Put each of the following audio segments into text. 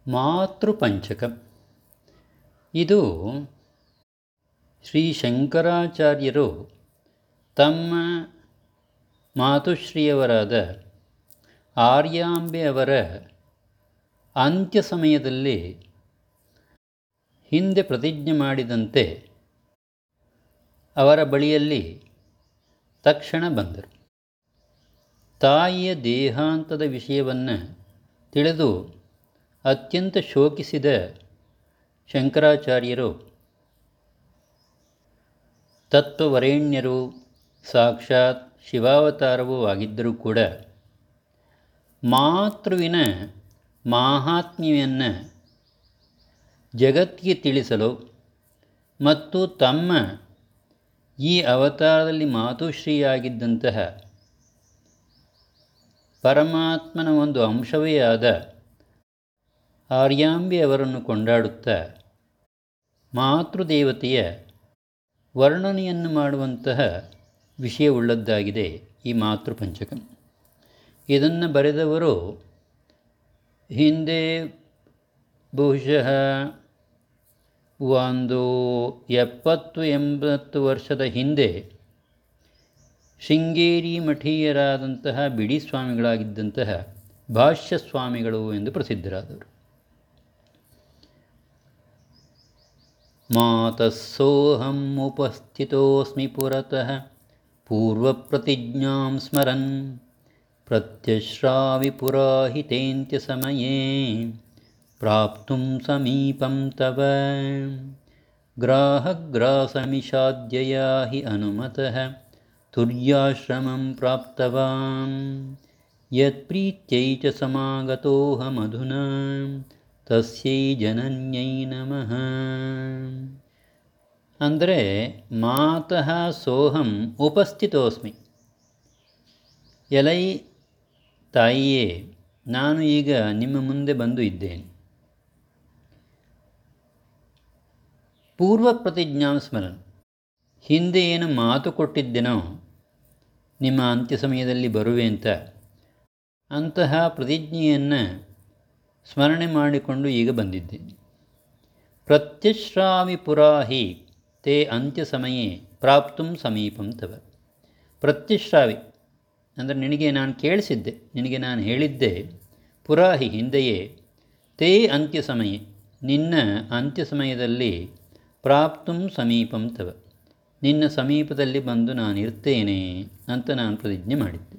ಮಾತೃಪಂಚಕ ಇದು ಶ್ರೀ ಶಂಕರಾಚಾರ್ಯರು ತಮ್ಮ ಮಾತುಶ್ರೀಯವರಾದ ಆರ್ಯಾಂಬೆ ಅವರ ಅಂತ್ಯ ಸಮಯದಲ್ಲಿ ಹಿಂದೆ ಪ್ರತಿಜ್ಞೆ ಮಾಡಿದಂತೆ ಅವರ ಬಳಿಯಲ್ಲಿ ತಕ್ಷಣ ಬಂದರು ತಾಯಿಯ ದೇಹಾಂತದ ವಿಷಯವನ್ನು ತಿಳಿದು ಅತ್ಯಂತ ಶೋಕಿಸಿದ ಶಂಕರಾಚಾರ್ಯರು ತತ್ವವರೇಣ್ಯರು ಸಾಕ್ಷಾತ್ ಶಿವಾವತಾರವೂ ಆಗಿದ್ದರೂ ಕೂಡ ಮಾತೃವಿನ ಮಾಹಾತ್ಮ್ಯವನ್ನು ಜಗತ್ತಿಗೆ ತಿಳಿಸಲು ಮತ್ತು ತಮ್ಮ ಈ ಅವತಾರದಲ್ಲಿ ಮಾತುಶ್ರೀಯಾಗಿದ್ದಂತಹ ಪರಮಾತ್ಮನ ಒಂದು ಅಂಶವೇ ಆದ ಆರ್ಯಾಂಬೆ ಅವರನ್ನು ಕೊಂಡಾಡುತ್ತಾ ಮಾತೃದೇವತೆಯ ವರ್ಣನೆಯನ್ನು ಮಾಡುವಂತಹ ವಿಷಯವುಳ್ಳದ್ದಾಗಿದೆ ಈ ಮಾತೃಪಂಚಕ ಇದನ್ನು ಬರೆದವರು ಹಿಂದೆ ಬಹುಶಃ ಒಂದು ಎಪ್ಪತ್ತು ಎಂಬತ್ತು ವರ್ಷದ ಹಿಂದೆ ಶೃಂಗೇರಿ ಮಠೀಯರಾದಂತಹ ಬಿಡಿ ಸ್ವಾಮಿಗಳಾಗಿದ್ದಂತಹ ಭಾಷ್ಯ ಸ್ವಾಮಿಗಳು ಎಂದು ಪ್ರಸಿದ್ಧರಾದವರು ಮಾತಸ್ಸೋಹಂ ಉಪಸ್ಥಿತೋಸ್ಮಿ ಪುರತಃ ಪೂರ್ವಪ್ರತಿಜ್ಞಾಂ ಸ್ಮರನ್ ಪ್ರತ್ಯಶ್ರಾವಿ ಪುರಾಹಿತೇಂತ್ಯ ಸಮಯೇ ಪ್ರಾಪ್ತುಂ ಸಮೀಪಂ ತವ ಗ್ರಾಹಗ್ರಾಸಮಿಷಾದ್ಯಯಾ ಹಿ ಅನುಮತಃ ತುರ್ಯಾಶ್ರಮಂ ಪ್ರಾಪ್ತವಾನ್ ಯತ್ಪ್ರೀತ್ಯೈ ಚ ಸಮಾಗತೋಹಮಧುನಾ ತಸ್ಯೈ ಜನನ್ಯೈ ನಮಃ ಅಂದರೆ ಮಾತಃ ಸೋಹಂ ಉಪಸ್ಥಿತೋಸ್ಮಿ ಎಲೈ ತಾಯಿಯೇ ನಾನು ಈಗ ನಿಮ್ಮ ಮುಂದೆ ಬಂದು ಇದ್ದೇನೆ ಪೂರ್ವ ಪ್ರತಿಜ್ಞಾ ಸ್ಮರಣ ಹಿಂದೆ ಏನು ಮಾತು ಕೊಟ್ಟಿದ್ದೆನೋ ನಿಮ್ಮ ಅಂತ್ಯ ಸಮಯದಲ್ಲಿ ಬರುವೆ ಅಂತ ಅಂತಹ ಪ್ರತಿಜ್ಞೆಯನ್ನು ಸ್ಮರಣೆ ಮಾಡಿಕೊಂಡು ಈಗ ಬಂದಿದ್ದೇನೆ ಪ್ರತ್ಯಶ್ರಾವಿ ಪುರಾಹಿ ತೇ ಅಂತ್ಯ ಸಮಯೇ ಪ್ರಾಪ್ತುಂ ಸಮೀಪಂ ತವ ಪ್ರತ್ಯಶ್ರಾವಿ ಅಂದರೆ ನಿನಗೆ ನಾನು ಕೇಳಿಸಿದ್ದೆ ನಿನಗೆ ನಾನು ಹೇಳಿದ್ದೆ ಪುರಾಹಿ ಹಿಂದೆಯೇ ತೇ ಅಂತ್ಯ ಸಮಯ ನಿನ್ನ ಅಂತ್ಯ ಸಮಯದಲ್ಲಿ ಪ್ರಾಪ್ತುಂ ಸಮೀಪಂ ತವ ನಿನ್ನ ಸಮೀಪದಲ್ಲಿ ಬಂದು ನಾನಿರ್ತೇನೆ ಅಂತ ನಾನು ಪ್ರತಿಜ್ಞೆ ಮಾಡಿದ್ದೆ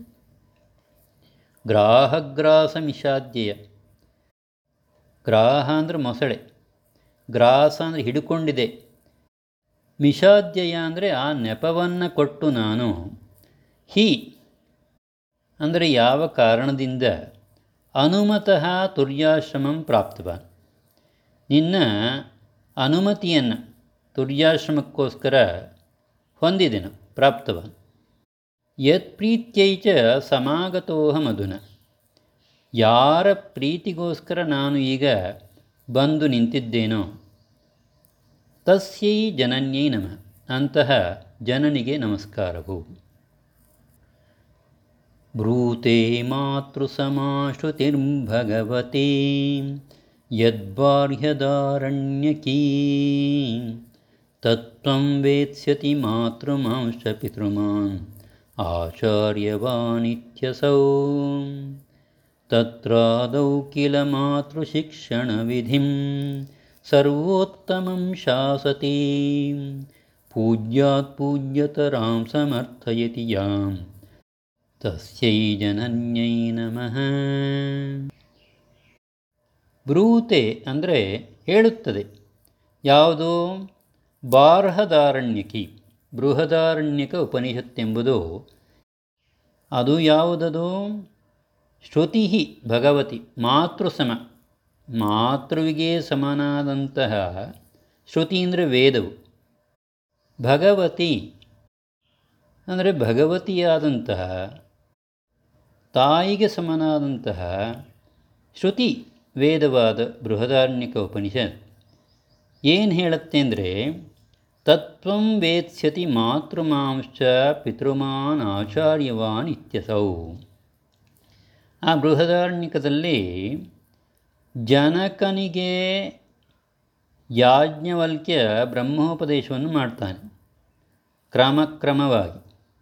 ಗ್ರಾಹಗ್ರಾಸ ಮಿಷಾದ್ಯಯ ಗ್ರಾಹ ಅಂದರೆ ಮೊಸಳೆ ಗ್ರಾಸ ಅಂದರೆ ಹಿಡ್ಕೊಂಡಿದೆ ಮಿಷಾದ್ಯಯ ಅಂದರೆ ಆ ನೆಪವನ್ನು ಕೊಟ್ಟು ನಾನು ಹಿ ಅಂದರೆ ಯಾವ ಕಾರಣದಿಂದ ಅನುಮತಃ ತುರ್ಯಾಶ್ರಮಂ ಪ್ರಾಪ್ತವಾನ್ ನಿನ್ನ ಅನುಮತಿಯನ್ನು ತುರ್ಯಾಶ್ರಮಕ್ಕೋಸ್ಕರ ಹೊಂದಿದೆನು ಪ್ರಾಪ್ತವಾನ್ ಯತ್ಪ್ರೀತ್ಯೈ ಚ ಸಮಾಗತೋಹಮಧುನ ಯಾರ ಪ್ರೀತಿಗೋಸ್ಕರ ನಾನು ಈಗ ಬಂದು ನಿಂತಿದ್ದೇನೋ ತಸ್ಯೈ ಜನನ್ಯೈ ನಮಃ ಅಂತಹ ಜನನಿಗೆ ನಮಸ್ಕಾರವು ಬ್ರೂತೆ ಮಾತೃಸಮಾಶ್ರುತಿರ್ಭಗವತೆ ಯದ್ಬಾರ್ಹ್ಯದಾರಣ್ಯಕೀ ತತ್ವಂ ವೇತ್ಸ್ಯತಿ ಮಾತೃಮಾಂಶ ಪಿತೃಮಾನ್ ಆಚಾರ್ಯವಾನಿತ್ಯಸೌ ತತ್ರಾದೌ ಕಿಲ ಮಾತೃಶಿಕ್ಷಣವಿಧಿಂ ಸರ್ವೋತ್ತಮಂ ಶಾಸತಿ ಪೂಜ್ಯಾತ್ ಪೂಜ್ಯತರಾಂ ಸಮರ್ಥಯತಿ ಯಾಂ ತಸ್ಯೈ ಜನನ್ಯೈ ನಮಃ ಬ್ರೂತೆ ಅಂದರೆ ಹೇಳುತ್ತದೆ ಯಾವುದು ಬಾರ್ಹದಾರಣ್ಯಕಿ ಬೃಹದಾರಣ್ಯಕ ಉಪನಿಷತ್ತೆಂಬುದು ಅದು ಯಾವುದದು ಶ್ರುತಿ ಭಗವತಿ ಮಾತೃಸಮ ಮಾತೃವಿಗೆ ಸಮನಾದಂತಹ ಶ್ರುತಿ ಅಂದರೆ ವೇದವು ಭಗವತಿ ಅಂದರೆ ಭಗವತಿಯಾದಂತಹ ತಾಯಿಗೆ ಸಮನಾದಂತಹ ಶ್ರುತಿ ವೇದವಾದ ಬೃಹದಾರಣ್ಯಕ ಉಪನಿಷತ್ ಏನು ಹೇಳುತ್ತೆ ಅಂದರೆ ತತ್ವಂ ವೇತ್ಸ್ಯತಿ ಮಾತೃಮಾಂಶ್ಚ ಪಿತೃಮಾನ್ ಆಚಾರ್ಯವಾನ್ ಇತ್ಯಸೌ ಆ ಬೃಹದಾರಣ್ಯಕದಲ್ಲಿ ಜನಕನಿಗೆ ಯಾಜ್ಞವಲ್ಕ್ಯ ಬ್ರಹ್ಮೋಪದೇಶವನ್ನು ಮಾಡ್ತಾನೆ ಕ್ರಮಕ್ರಮವಾಗಿ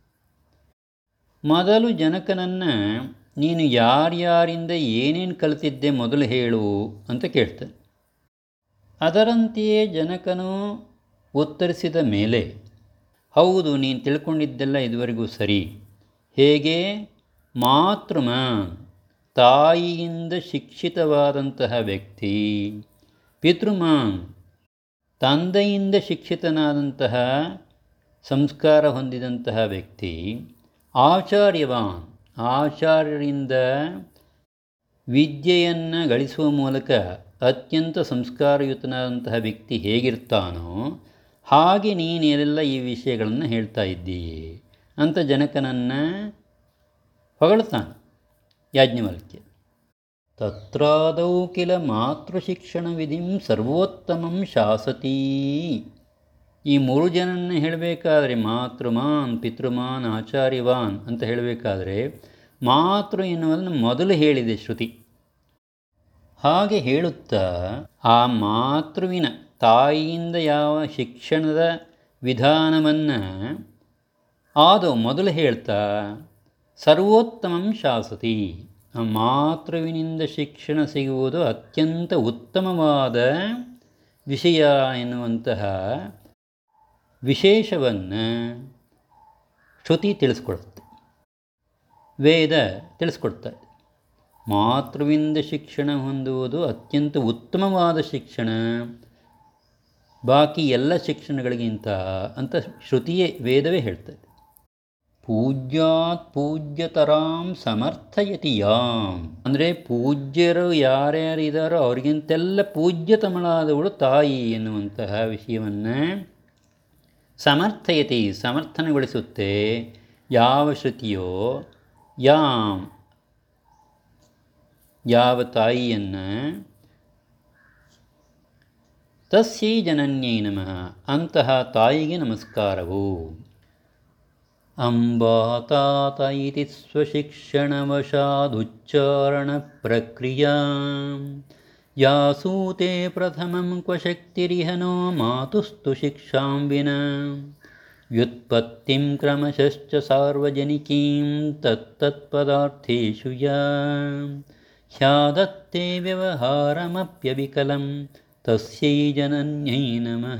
ಮೊದಲು ಜನಕನನ್ನು ನೀನು ಯಾರ್ಯಾರಿಂದ ಏನೇನು ಕಲಿತಿದ್ದೆ ಮೊದಲು ಹೇಳು ಅಂತ ಕೇಳ್ತಾನೆ ಅದರಂತೆಯೇ ಜನಕನು ಉತ್ತರಿಸಿದ ಮೇಲೆ ಹೌದು ನೀನು ತಿಳ್ಕೊಂಡಿದ್ದೆಲ್ಲ ಇದುವರೆಗೂ ಸರಿ ಹೇಗೆ ಮಾತೃಮ ತಾಯಿಯಿಂದ ಶಿಕ್ಷಿತವಾದಂತಹ ವ್ಯಕ್ತಿ ಪಿತೃಮಾನ್ ತಂದೆಯಿಂದ ಶಿಕ್ಷಿತನಾದಂತಹ ಸಂಸ್ಕಾರ ಹೊಂದಿದಂತಹ ವ್ಯಕ್ತಿ ಆಚಾರ್ಯವಾನ್ ಆಚಾರ್ಯರಿಂದ ವಿದ್ಯೆಯನ್ನು ಗಳಿಸುವ ಮೂಲಕ ಅತ್ಯಂತ ಸಂಸ್ಕಾರಯುತನಾದಂತಹ ವ್ಯಕ್ತಿ ಹೇಗಿರ್ತಾನೋ ಹಾಗೆ ನೀನೆಲ್ಲ ಈ ವಿಷಯಗಳನ್ನು ಹೇಳ್ತಾ ಇದ್ದೀಯೆ ಅಂತ ಜನಕನನ್ನು ಹೊಗಳ್ತಾನೆ ಯಾಜ್ಞವಲ್ಕ್ಯ ತತ್ರಾದೌ ಕಿಲ ಮಾತೃಶಿಕ್ಷಣವಿಧಿಂ ಸರ್ವೋತ್ತಮಂ ಶಾಸತೀ ಈ ಮೂರು ಜನನ್ನ ಹೇಳಬೇಕಾದ್ರೆ ಮಾತೃಮಾನ್ ಪಿತೃಮಾನ್ ಆಚಾರ್ಯವಾನ್ ಅಂತ ಹೇಳಬೇಕಾದ್ರೆ ಮಾತೃ ಎನ್ನುವುದನ್ನು ಮೊದಲು ಹೇಳಿದೆ ಶ್ರುತಿ ಹಾಗೆ ಹೇಳುತ್ತಾ ಆ ಮಾತೃವಿನ ತಾಯಿಯಿಂದ ಯಾವ ಶಿಕ್ಷಣದ ವಿಧಾನವನ್ನು ಆದವು ಮೊದಲು ಹೇಳ್ತಾ ಸರ್ವೋತ್ತಮಂ ಶಾಸತಿ ಆ ಮಾತೃವಿನಿಂದ ಶಿಕ್ಷಣ ಸಿಗುವುದು ಅತ್ಯಂತ ಉತ್ತಮವಾದ ವಿಷಯ ಎನ್ನುವಂತಹ ವಿಶೇಷವನ್ನು ಶ್ರುತಿ ತಿಳಿಸ್ಕೊಡುತ್ತೆ ವೇದ ತಿಳಿಸ್ಕೊಡ್ತಾ ಇದೆ ಮಾತೃವಿಂದ ಶಿಕ್ಷಣ ಹೊಂದುವುದು ಅತ್ಯಂತ ಉತ್ತಮವಾದ ಶಿಕ್ಷಣ ಬಾಕಿ ಎಲ್ಲ ಶಿಕ್ಷಣಗಳಿಗಿಂತ ಅಂತ ಶ್ರುತಿಯೇ ವೇದವೇ ಹೇಳ್ತದೆ ಪೂಜ್ಯಾತ್ ಪೂಜ್ಯತರಾಂ ಸಮರ್ಥಯತಿ ಯಾಂ ಅಂದರೆ ಪೂಜ್ಯರು ಯಾರ್ಯಾರಿದ್ದಾರೋ ಅವ್ರಿಗಿಂತೆಲ್ಲ ಪೂಜ್ಯತಮಳಾದವಳು ತಾಯಿ ಎನ್ನುವಂತಹ ವಿಷಯವನ್ನು ಸಮರ್ಥಯತಿ ಸಮರ್ಥನೆಗೊಳಿಸುತ್ತೆ ಯಾವ ಶ್ರುತಿಯೋ ಯಾಂ ಯಾವ ತಾಯಿಯನ್ನು ತಸ್ಯೈ ಜನನ್ಯೈ ನಮಃ ಅಂತಹ ತಾಯಿಗೆ ನಮಸ್ಕಾರವು ಅಂಬಾತಾತ ಇತಿ ಸ್ವಶಿಕ್ಷಣವಶಾದುಚ್ಚಾರಣಪ್ರಕ್ರಿಯಾ ಯಾಸೂತೆ ಪ್ರಥಮಂ ಕ್ವ ಶಕ್ತಿರಿಹ नो ಮಾತುಸ್ತು ಶಿಕ್ಷಾಂ ವಿನಾ ವ್ಯುತ್ಪತ್ತಿಂ ಕ್ರಮಶಶ್ಚ ಸಾರ್ವಜನಿಕೀಂ ತತ್ತತ್ಪದಾರ್ಥೇಷು ಯಾ ह्यादत्ते ವ್ಯವಹಾರಮಪ್ಯವಿಕಲಂ ತಸ್ಯೈ ಜನನ್ಯೈ ನಮಃ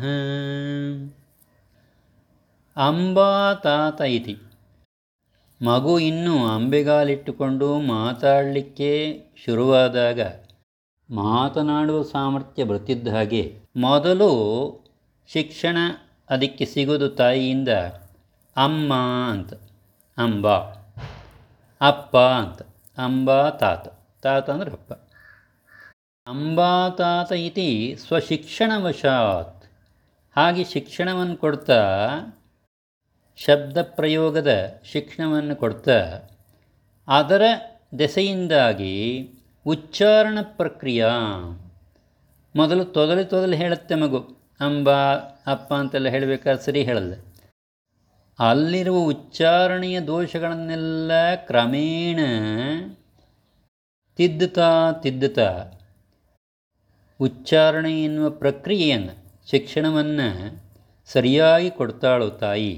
ಅಂಬಾ ತಾತ ಇತಿ ಮಗು ಇನ್ನೂ ಅಂಬೆಗಾಲಿಟ್ಟುಕೊಂಡು ಮಾತಾಡಲಿಕ್ಕೆ ಶುರುವಾದಾಗ ಮಾತನಾಡುವ ಸಾಮರ್ಥ್ಯ ಬರ್ತಿದ್ದ ಹಾಗೆ ಮೊದಲು ಶಿಕ್ಷಣ ಅದಕ್ಕೆ ಸಿಗೋದು ತಾಯಿಯಿಂದ ಅಮ್ಮ ಅಂತ ಅಂಬ ಅಪ್ಪ ಅಂತ ಅಂಬ ತಾತ ತಾತ ಅಂದ್ರೆ ಅಪ್ಪ ಅಂಬಾ ತಾತ ಇತಿ ಸ್ವಶಿಕ್ಷಣವಶಾತ್ ಹಾಗೆ ಶಿಕ್ಷಣವನ್ನು ಕೊಡ್ತಾ ಶಬ್ದ ಪ್ರಯೋಗದ ಶಿಕ್ಷಣವನ್ನು ಕೊಡ್ತಾ ಅದರ ದೆಸೆಯಿಂದಾಗಿ ಉಚ್ಚಾರಣ ಪ್ರಕ್ರಿಯೆ ಮೊದಲು ತೊದಲು ತೊದಲು ಹೇಳುತ್ತೆ ಮಗು ಅಂಬ ಅಪ್ಪ ಅಂತೆಲ್ಲ ಹೇಳಬೇಕಾದ್ರೆ ಸರಿ ಹೇಳಲ್ಲ ಅಲ್ಲಿರುವ ಉಚ್ಚಾರಣೆಯ ದೋಷಗಳನ್ನೆಲ್ಲ ಕ್ರಮೇಣ ತಿದ್ದುತ್ತಾ ತಿದ್ದುತ್ತಾ ಉಚ್ಚಾರಣೆ ಎನ್ನುವ ಪ್ರಕ್ರಿಯೆಯನ್ನು ಶಿಕ್ಷಣವನ್ನು ಸರಿಯಾಗಿ ಕೊಡ್ತಾಳು ತಾಯಿ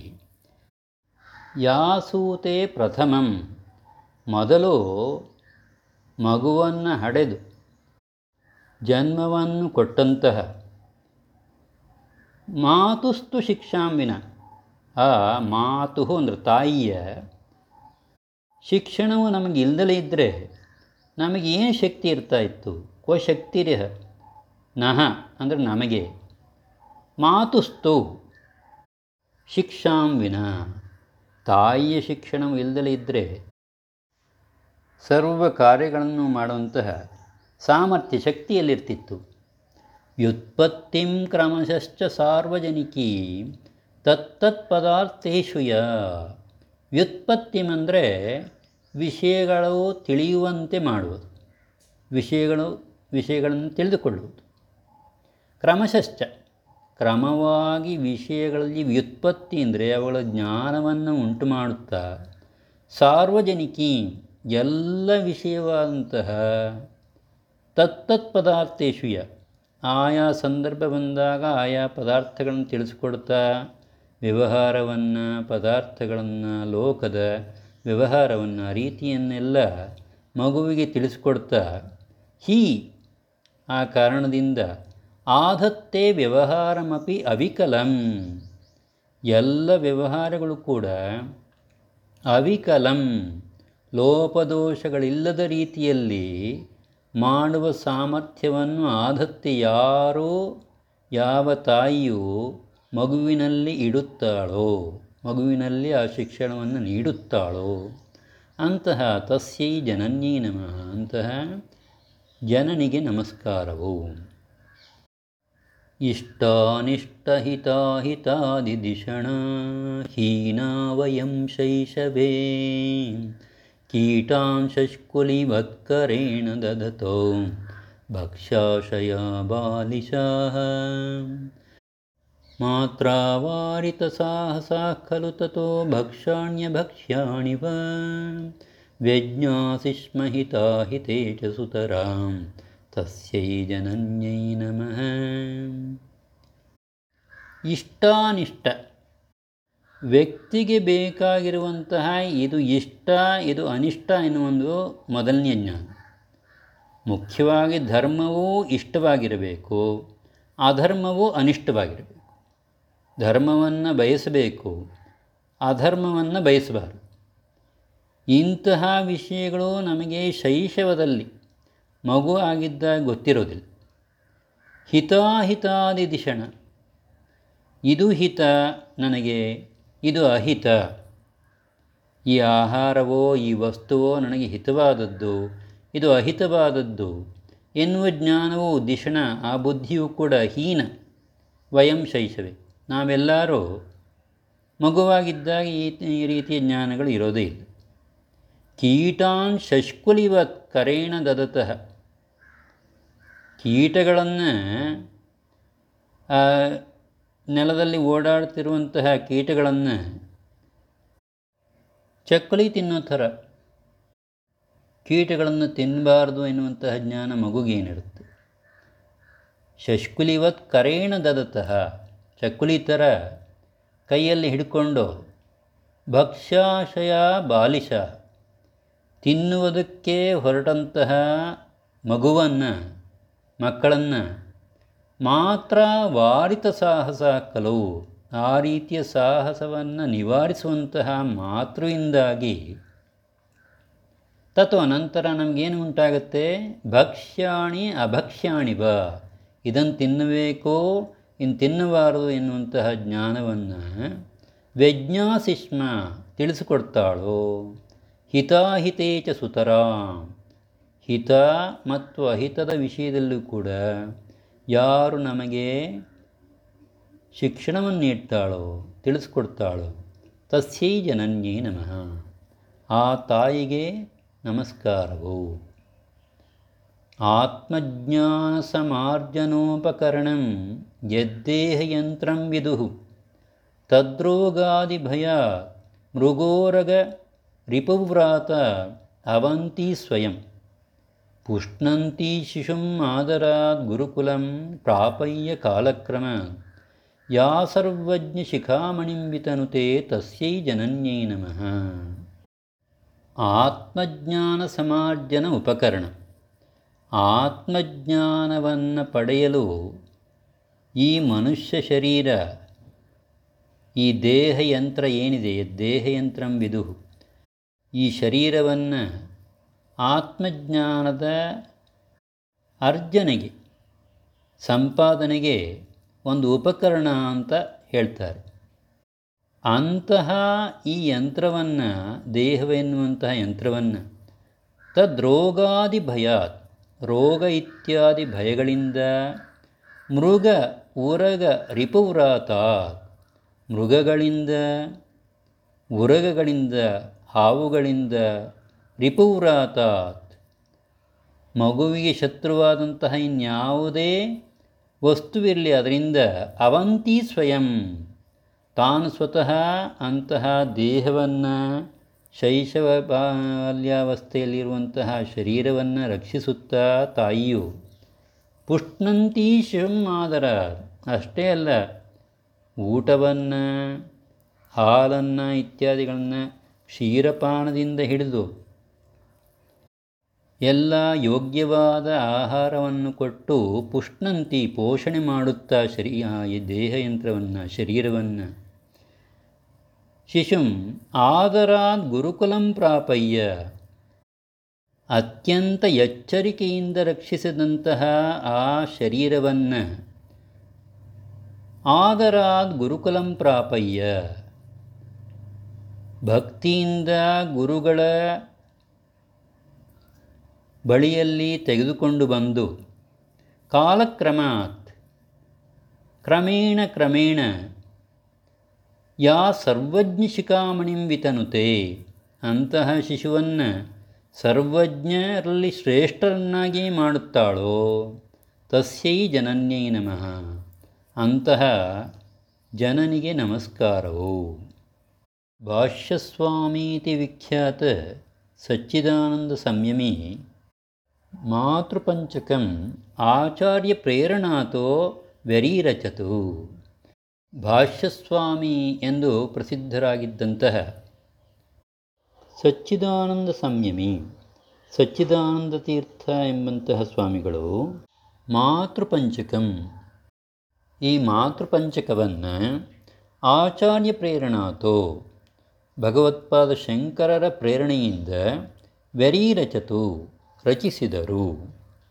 ಯಾಸೂತೆ ಪ್ರಥಮಂ ಮೊದಲು ಮಗುವನ್ನು ಹಡೆದು ಜನ್ಮವನ್ನು ಕೊಟ್ಟಂತಹ ಮಾತುಸ್ತು ಶಿಕ್ಷಾಂಬಿನ ಆ ಮಾತು ಅಂದರೆ ತಾಯಿಯ ಶಿಕ್ಷಣವು ನಮಗೆ ಇಲ್ದಲೇ ಇದ್ದರೆ ನಮಗೆ ಏನು ಶಕ್ತಿ ಇರ್ತಾ ಇತ್ತು ಕೋ ಶಕ್ತಿರಿಹ ನಹ ಅಂದರೆ ನಮಗೆ ಮಾತುಸ್ತು ಶಿಕ್ಷಾಂ ವಿನ ತಾಯಿಯ ಶಿಕ್ಷಣವು ಇಲ್ಲದಲೇ ಇದ್ದರೆ ಸರ್ವ ಕಾರ್ಯಗಳನ್ನು ಮಾಡುವಂತಹ ಸಾಮರ್ಥ್ಯ ಶಕ್ತಿಯಲ್ಲಿರ್ತಿತ್ತು ವ್ಯುತ್ಪತ್ತಿಂ ಕ್ರಮಶಶ್ಚ ಸಾರ್ವಜನಿಕಿ ತತ್ತತ್ ಪದಾರ್ಥೇಶು ಯ ವ್ಯುತ್ಪತ್ತಿಂ ಅಂದರೆ ವಿಷಯಗಳು ತಿಳಿಯುವಂತೆ ಮಾಡುವುದು ವಿಷಯಗಳು ವಿಷಯಗಳನ್ನು ತಿಳಿದುಕೊಳ್ಳುವುದು ಕ್ರಮಶಶ್ಚ ಕ್ರಮವಾಗಿ ವಿಷಯಗಳಲ್ಲಿ ವ್ಯುತ್ಪತ್ತಿ ಅಂದರೆ ಅವುಗಳ ಜ್ಞಾನವನ್ನು ಉಂಟು ಮಾಡುತ್ತಾ ಸಾರ್ವಜನಿಕಿ ಎಲ್ಲ ವಿಷಯವಾದಂತಹ ತತ್ತತ್ ಪದಾರ್ಥೇಶು ಯ ಆಯಾ ಸಂದರ್ಭ ಬಂದಾಗ ಆಯಾ ಪದಾರ್ಥಗಳನ್ನು ತಿಳಿಸ್ಕೊಡ್ತಾ ವ್ಯವಹಾರವನ್ನು ಪದಾರ್ಥಗಳನ್ನು ಲೋಕದ ವ್ಯವಹಾರವನ್ನು ರೀತಿಯನ್ನೆಲ್ಲ ಮಗುವಿಗೆ ತಿಳಿಸ್ಕೊಡ್ತಾ ಹೀ ಆ ಕಾರಣದಿಂದ ಆಧತ್ತೆ ವ್ಯವಹಾರಮಪಿ ಅವಿಕಲಂ ಎಲ್ಲ ವ್ಯವಹಾರಗಳು ಕೂಡ ಅವಿಕಲಂ ಲೋಪದೋಷಗಳಿಲ್ಲದ ರೀತಿಯಲ್ಲಿ ಮಾಡುವ ಸಾಮರ್ಥ್ಯವನ್ನು ಆಧತ್ತೆ ಯಾರೋ ಯಾವ ತಾಯಿಯು ಮಗುವಿನಲ್ಲಿ ಇಡುತ್ತಾಳೋ ಮಗುವಿನಲ್ಲಿ ಆ ಶಿಕ್ಷಣವನ್ನು ನೀಡುತ್ತಾಳೋ ಅಂತಹ ತಸ್ಯೈ ಜನನ್ಯೈ ನಮಃ ಅಂತಹ ಜನನಿಗೆ ನಮಸ್ಕಾರವು ಇಷ್ಟಾನಿಷ್ಟಹಿತಾಹಿತಾದಿದಿಷಣ ಹೀನಾ ವಯಂ ಶೈಶವೇ ಕೀಟಾಂಶುಲಿವತ್ಕರೇಣ ದದತೋ ಭಕ್ಷಾಶಯ ಬಾಲಿಶಾಃ ಮಾತ್ರಾವಾರಿತಸಾಹಸಾ ಖಲು ತತೋ ಭಕ್ಷಾಣ್ಯಭಕ್ಷ್ಯಾಣಿ ವ ವ್ಯಜ್ಞಾಸಿ ಸ್ಮ ಹಿತಾಹಿತೆ ಚ ಸುತರಾಂ ತಸ್ಯೈ ಜನನ್ಯೈ ನಮಃ ಇಷ್ಟಾನಿಷ್ಟ ವ್ಯಕ್ತಿಗೆ ಬೇಕಾಗಿರುವಂತಹ ಇದು ಇಷ್ಟ ಇದು ಅನಿಷ್ಟ ಎನ್ನುವೊಂದು ಮೊದಲನೆಯ ಜ್ಞಾನ ಮುಖ್ಯವಾಗಿ ಧರ್ಮವೂ ಇಷ್ಟವಾಗಿರಬೇಕು ಅಧರ್ಮವೂ ಅನಿಷ್ಟವಾಗಿರಬೇಕು ಧರ್ಮವನ್ನು ಬಯಸಬೇಕು ಅಧರ್ಮವನ್ನು ಬಯಸಬಾರದು ಇಂತಹ ವಿಷಯಗಳು ನಮಗೆ ಶೈಶವದಲ್ಲಿ ಮಗು ಆಗಿದ್ದಾಗ ಗೊತ್ತಿರೋದಿಲ್ಲ ಹಿತಾಹಿತಾದಿ ದಿಶಣ ಇದು ಹಿತ ನನಗೆ ಇದು ಅಹಿತ ಈ ಆಹಾರವೋ ಈ ವಸ್ತುವೋ ನನಗೆ ಹಿತವಾದದ್ದು ಇದು ಅಹಿತವಾದದ್ದು ಎನ್ನುವ ಜ್ಞಾನವು ದಿಶಣ ಆ ಬುದ್ಧಿಯೂ ಕೂಡ ಹೀನ ವಯಂ ಶೈಶವೆ ನಾವೆಲ್ಲರೂ ಮಗುವಾಗಿದ್ದಾಗ ಈ ಈ ರೀತಿಯ ಜ್ಞಾನಗಳು ಇರೋದೇ ಇಲ್ಲ ಕೀಟಾನ್ ಶಶ್ಕುಲಿವತ್ ಕರೇಣ ದದತಃ ಕೀಟಗಳನ್ನು ನೆಲದಲ್ಲಿ ಓಡಾಡ್ತಿರುವಂತಹ ಕೀಟಗಳನ್ನು ಚಕ್ಕಲಿ ತಿನ್ನೋ ಥರ ಕೀಟಗಳನ್ನು ತಿನ್ನಬಾರ್ದು ಎನ್ನುವಂತಹ ಜ್ಞಾನ ಮಗುಗೇನಿರುತ್ತೆ ಶಶ್ಕುಲಿವತ್ ಕರೇಣ ದದತಃ ಚಕ್ಕುಲಿ ಥರ ಕೈಯಲ್ಲಿ ಹಿಡ್ಕೊಂಡು ಭಕ್ಷ್ಯಾಶಯ ಬಾಲಿಶ ತಿನ್ನುವುದಕ್ಕೆ ಹೊರಟಂತಹ ಮಗುವನ್ನು ಮಕ್ಕಳನ್ನು ಮಾತ್ರ ವಾರಿತ ಸಾಹಸ ಕಲವು ಆ ರೀತಿಯ ಸಾಹಸವನ್ನು ನಿವಾರಿಸುವಂತಹ ಮಾತೃವಿಂದಾಗಿ ತತ್ವ ನಂತರ ನಮಗೇನು ಉಂಟಾಗುತ್ತೆ ಭಕ್ಷ್ಯಾಣಿ ಅಭಕ್ಷ್ಯಾಣಿ ಬ ಇದನ್ನು ತಿನ್ನಬೇಕೋ ಇನ್ನು ತಿನ್ನಬಾರದು ಎನ್ನುವಂತಹ ಜ್ಞಾನವನ್ನು ವ್ಯಜ್ಞಾಸಿಷ್ಮ ತಿಳಿಸಿಕೊಡ್ತಾಳೋ ಹಿತಾಹಿತೇ ಚ ಸುತರಾಂ ಹಿತ ಮತ್ತು ಅಹಿತದ ವಿಷಯದಲ್ಲೂ ಕೂಡ ಯಾರು ನಮಗೆ ಶಿಕ್ಷಣವನ್ನು ನೀಡ್ತಾಳೋ ತಿಳಿಸ್ಕೊಡ್ತಾಳೋ ತಸ್ಯೈ ಜನನ್ಯೇ ನಮಃ ಆ ತಾಯಿಗೆ ನಮಸ್ಕಾರವು ಆತ್ಮಜ್ಞಾನಸಮಾರ್ಜನೋಪಕರಣಂ ಯದ್ದೇಹಯಂತ್ರಂ ವಿದುಃ ತದ್ರೋಗಾದಿಭಯ ಮೃಗೋರಗ ರಿಪುವ್ರಾತ ಅವಂತಿ ಸ್ವಯಂ ಪುಷ್ಣಂತಿ ಶಿಶುಂ ಆದರಾತ್ ಗುರುಕುಲಂ ಪ್ರಾಪಯ್ಯ ಕಾಲಕ್ರಮ ಯಾ ಸರ್ವಜ್ಞ ಶಿಖಾಮಣಿಂ ವಿತನುತೆ ತಸ್ಯೈ ಜನನ್ಯೈ ನಮಃ ಆತ್ಮಜ್ಞಾನ ಸಮಾರ್ಜನ ಉಪಕರಣ ಆತ್ಮಜ್ಞಾನವನ್ನು ಪಡೆಯಲು ಈ ಮನುಷ್ಯ ಶರೀರ ಈ ದೇಹಯಂತ್ರ ಏನಿದೆ ದೇಹಯಂತ್ರಂ ವಿದು ಈ ಶರೀರವನ್ನು ಆತ್ಮಜ್ಞಾನದ ಅರ್ಜನೆಗೆ ಸಂಪಾದನೆಗೆ ಒಂದು ಉಪಕರಣ ಅಂತ ಹೇಳ್ತಾರೆ ಅಂತಹ ಈ ಯಂತ್ರವನ್ನು ದೇಹವೆನ್ನುವಂತಹ ಯಂತ್ರವನ್ನು ತದ್ರೋಗಾದಿ ಭಯಾತ್ ರೋಗ ಇತ್ಯಾದಿ ಭಯಗಳಿಂದ ಮೃಗ ಉರಗ ರಿಪುವ್ರಾತ ಮೃಗಗಳಿಂದ ಉರಗಗಳಿಂದ ಹಾವುಗಳಿಂದ ರಿಪುವ್ರಾತಾತ್ ಮಗುವಿಗೆ ಶತ್ರುವಾದಂತಹ ಇನ್ಯಾವುದೇ ವಸ್ತುವಿರಲಿ ಅದರಿಂದ ಅವಂತಿ ಸ್ವಯಂ ತಾನು ಸ್ವತಃ ಅಂತಹ ದೇಹವನ್ನು ಶೈಶವ ಬಾಲ್ಯಾವಸ್ಥೆಯಲ್ಲಿರುವಂತಹ ಶರೀರವನ್ನು ರಕ್ಷಿಸುತ್ತಾ ತಾಯಿಯು ಪುಷ್ಣಂತೀ ಶಿವಂ ಆದರ ಅಷ್ಟೇ ಅಲ್ಲ ಊಟವನ್ನು ಹಾಲನ್ನು ಇತ್ಯಾದಿಗಳನ್ನು ಕ್ಷೀರಪಾನದಿಂದ ಹಿಡಿದು ಎಲ್ಲ ಯೋಗ್ಯವಾದ ಆಹಾರವನ್ನು ಕೊಟ್ಟು ಪುಷ್ಣಂತಿ ಪೋಷಣೆ ಮಾಡುತ್ತಾ ಶರೀ ಈ ದೇಹಯಂತ್ರವನ್ನು ಶರೀರವನ್ನು ಶಿಶುಂ ಆದರಾತ್ ಗುರುಕುಲಂ ಪ್ರಾಪಯ್ಯ ಅತ್ಯಂತ ಎಚ್ಚರಿಕೆಯಿಂದ ರಕ್ಷಿಸಿದಂತಹ ಆ ಶರೀರವನ್ನು ಆದರಾತ್ ಗುರುಕುಲಂ ಪ್ರಾಪಯ್ಯ ಭಕ್ತಿಯಿಂದ ಗುರುಗಳ ಬಳಿಯಲ್ಲಿ ತೆಗೆದುಕೊಂಡು ಬಂದು ಕಾಲಕ್ರಮಾತ್ ಕ್ರಮೇಣ ಕ್ರಮೇಣ ಯಾ ಸರ್ವಜ್ಞ ಶಿಖಾಮಣಿಂ ವಿತನುತೆ ಅಂತಹ ಶಿಶುವನ್ನು ಸರ್ವಜ್ಞರಲ್ಲಿ ಶ್ರೇಷ್ಠರನ್ನಾಗಿ ಮಾಡುತ್ತಾಳೋ ತಸ್ಯೈ ಜನನ್ಯೈ ನಮಃ ಅಂತಹ ಜನನಿಗೆ ನಮಸ್ಕಾರವು ಭಾಷ್ಯಸ್ವಾಮೀತಿ ವಿಖ್ಯಾತ ಸಚ್ಚಿದಾನಂದ ಸಂಯಮಿ ಮಾತೃಪಂಚಕಂ ಆಚಾರ್ಯ ಪ್ರೇರಣಾತೋ ವ್ಯರೀರಚತು ಭಾಷ್ಯಸ್ವಾಮಿ ಎಂದು ಪ್ರಸಿದ್ಧರಾಗಿದ್ದಂತಹ ಸಚ್ಚಿದಾನಂದ ಸಂಯಮಿ ಸಚ್ಚಿದಾನಂದ ತೀರ್ಥ ಎಂಬಂತಹ ಸ್ವಾಮಿಗಳು ಮಾತೃಪಂಚಕಂ ಈ ಮಾತೃಪಂಚಕವನ್ನು ಆಚಾರ್ಯ ಪ್ರೇರಣಾತೋ ಭಗವತ್ಪಾದ ಶಂಕರರ ಪ್ರೇರಣೆಯಿಂದ ವ್ಯರೀರಚತು ರಚಿಸಿದರು